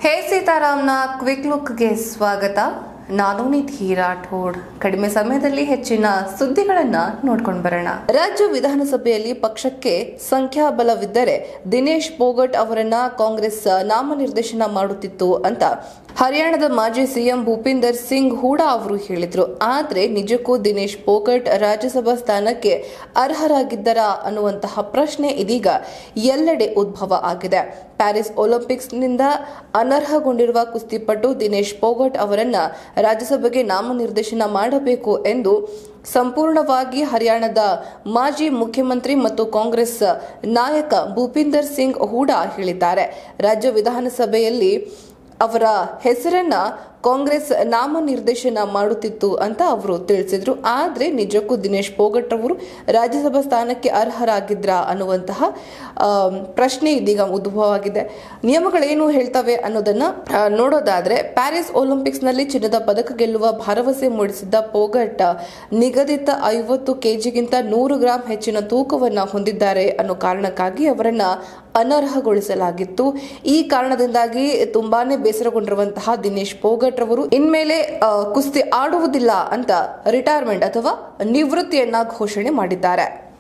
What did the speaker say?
ಹೇ ಸೀತಾರಾಮ್ನ quick ಲುಕ್ಗೆ ಸ್ವಾಗತ ನಾನು ನಿಧಿ ರಾಠೋಡ್ ಕಡಿಮೆ ಸಮಯದಲ್ಲಿ ಹೆಚ್ಚಿನ ಸುದ್ದಿಗಳನ್ನ ನೋಡ್ಕೊಂಡು ಬರೋಣ ರಾಜ್ಯ ವಿಧಾನಸಭೆಯಲ್ಲಿ ಪಕ್ಷಕ್ಕೆ ಸಂಖ್ಯಾಬಲವಿದ್ದರೆ ದಿನೇಶ್ ಪೋಗಟ್ ಅವರನ್ನ ಕಾಂಗ್ರೆಸ್ ನಾಮನಿರ್ದೇಶನ ಮಾಡುತ್ತಿತ್ತು ಅಂತ ಹರಿಯಾಣದ ಮಾಜಿ ಸಿಎಂ ಭೂಪಿಂದರ್ ಸಿಂಗ್ ಹೂಡಾ ಅವರು ಹೇಳಿದ್ರು ಆದ್ರೆ ನಿಜಕ್ಕೂ ದಿನೇಶ್ ಪೋಗಟ್ ರಾಜ್ಯಸಭಾ ಸ್ಥಾನಕ್ಕೆ ಅರ್ಹರಾಗಿದ್ದರಾ ಅನ್ನುವಂತಹ ಪ್ರಶ್ನೆ ಇದೀಗ ಎಲ್ಲೆಡೆ ಉದ್ಭವ ಆಗಿದೆ ಪ್ಯಾರಿಸ್ ಒಲಿಂಪಿಕ್ಸ್ನಿಂದ ಅನರ್ಹಗೊಂಡಿರುವ ಕುಸ್ತಿಪಟು ದಿನೇಶ್ ಪೋಗಟ್ ಅವರನ್ನ ರಾಜ್ಯಸಭೆಗೆ ನಾಮನಿರ್ದೇಶನ ಮಾಡಬೇಕು ಎಂದು ಸಂಪೂರ್ಣವಾಗಿ ಹರಿಯಾಣದ ಮಾಜಿ ಮುಖ್ಯಮಂತ್ರಿ ಮತ್ತು ಕಾಂಗ್ರೆಸ್ ನಾಯಕ ಭೂಪಿಂದರ್ ಸಿಂಗ್ ಹೂಡಾ ಹೇಳಿದ್ದಾರೆ ರಾಜ್ಯ ವಿಧಾನಸಭೆಯಲ್ಲಿ ಅವರ ಹೆಸರನ್ನ ಕಾಂಗ್ರೆಸ್ ನಾಮನಿರ್ದೇಶನ ಮಾಡುತ್ತಿತ್ತು ಅಂತ ಅವರು ತಿಳಿಸಿದ್ರು ಆದ್ರೆ ನಿಜಕ್ಕೂ ದಿನೇಶ್ ಪೋಗಟ್ ಅವರು ರಾಜ್ಯಸಭಾ ಸ್ಥಾನಕ್ಕೆ ಅರ್ಹರಾಗಿದ್ರಾ ಅನ್ನುವಂತಹ ಆ, ಪ್ರಶ್ನೆ ಇದೀಗ ಉದ್ಭವವಾಗಿದೆ ನಿಯಮಗಳೇನು ಹೇಳ್ತವೆ ಅನ್ನೋದನ್ನ ಆ, ನೋಡೋದಾದ್ರೆ ಪ್ಯಾರಿಸ್ ಒಲಿಂಪಿಕ್ಸ್ ನಲ್ಲಿ ಚಿನ್ನದ ಪದಕ ಗೆಲ್ಲುವ ಭರವಸೆ ಮೂಡಿಸಿದ್ದ ಪೋಗಟ್ ನಿಗದಿತ ಐವತ್ತು ಕೆಜಿಗಿಂತ ನೂರು ಗ್ರಾಂ ಹೆಚ್ಚಿನ ತೂಕವನ್ನ ಹೊಂದಿದ್ದಾರೆ ಅನ್ನೋ ಕಾರಣಕ್ಕಾಗಿ ಅವರನ್ನ ಅನರ್ಹಗೊಳಿಸಲಾಗಿತ್ತು ಈ ಕಾರಣದಿಂದಾಗಿ ತುಂಬಾನೇ ಬೇಸರಗೊಂಡಿರುವಂತಹ ದಿನೇಶ್ ಪೋಗಟ್ ರವರು ಇನ್ಮೇಲೆ ಆ, ಕುಸ್ತಿ ಆಡುವುದಿಲ್ಲ ಅಂತ ರಿಟೈರ್ಮೆಂಟ್ ಅಥವಾ ನಿವೃತ್ತಿಯನ್ನ ಘೋಷಣೆ ಮಾಡಿದ್ದಾರೆ